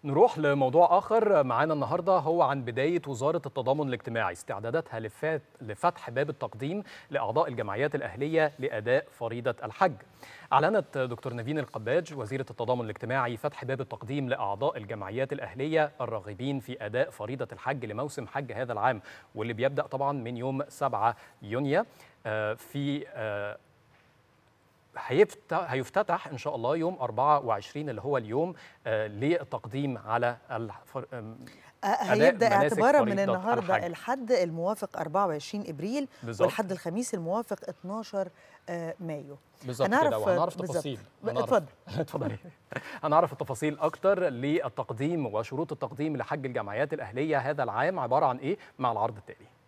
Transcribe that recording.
نروح لموضوع آخر معانا النهاردة هو عن بداية وزارة التضامن الاجتماعي استعداداتها لفات لفتح باب التقديم لأعضاء الجمعيات الأهلية لأداء فريضة الحج أعلنت دكتور نيفين القباج وزيرة التضامن الاجتماعي فتح باب التقديم لأعضاء الجمعيات الأهلية الراغبين في أداء فريضة الحج لموسم حج هذا العام واللي بيبدأ طبعا من يوم 7 يونيو في هيفتتح ان شاء الله يوم 24 اللي هو اليوم للتقديم على الفر... هيبدا اعتبارا من النهارده الحج. الحد الموافق 24 ابريل بالزبط. والحد الخميس الموافق 12 مايو بالظبط كده وهنعرف تفاصيل اتفضل اتفضلي هنعرف التفاصيل اكتر للتقديم وشروط التقديم لحج الجمعيات الاهليه هذا العام عباره عن ايه مع العرض التالي